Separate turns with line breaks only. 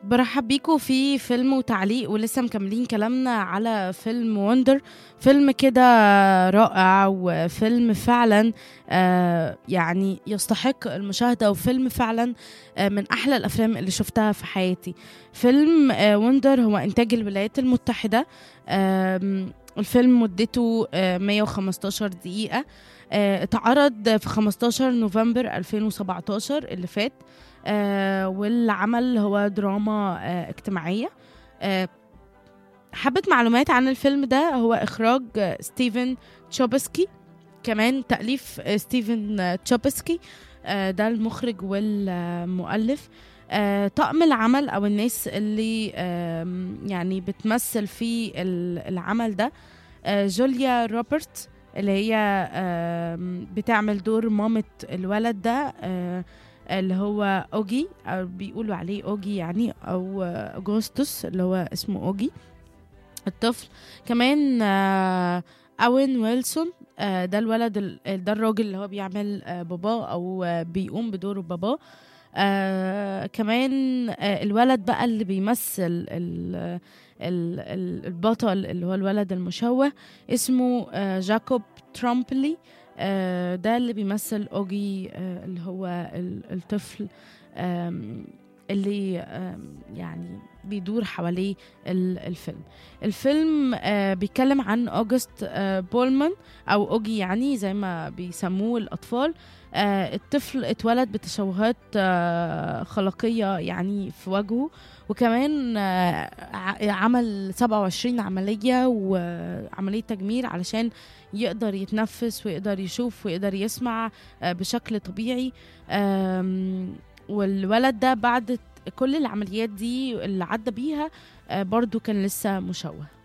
برحب بيكم في فيلم وتعليق ولسه مكملين كلامنا على فيلم وندر فيلم كده رائع وفيلم فعلا آه يعني يستحق المشاهدة وفيلم فعلا آه من أحلى الأفلام اللي شفتها في حياتي فيلم آه وندر هو إنتاج الولايات المتحدة آه الفيلم مدته آه 115 دقيقة آه اتعرض في 15 نوفمبر 2017 اللي فات آه والعمل هو دراما آه اجتماعية آه حبة معلومات عن الفيلم ده هو إخراج آه ستيفن تشوبسكي كمان تأليف آه ستيفن آه تشوبسكي آه ده المخرج والمؤلف آه طقم العمل أو الناس اللي آه يعني بتمثل في العمل ده آه جوليا روبرت اللي هي آه بتعمل دور مامة الولد ده آه اللي هو اوجي او بيقولوا عليه اوجي يعني او اغسطس اللي هو اسمه اوجي الطفل كمان اوين ويلسون ده الولد ده الراجل اللي هو بيعمل باباه او بيقوم بدور باباه آه كمان آه الولد بقى اللي بيمثل ال ال البطل اللي هو الولد المشوه اسمه آه جاكوب ترامبلي آه ده اللي بيمثل اوجي آه اللي هو الطفل اللي يعني بيدور حواليه الفيلم الفيلم آه بيتكلم عن اوجست بولمان او اوجي يعني زي ما بيسموه الاطفال الطفل اتولد بتشوهات خلقيه يعني في وجهه وكمان عمل 27 عمليه وعمليه تجميل علشان يقدر يتنفس ويقدر يشوف ويقدر يسمع بشكل طبيعي والولد ده بعد كل العمليات دي اللي عدى بيها برضو كان لسه مشوه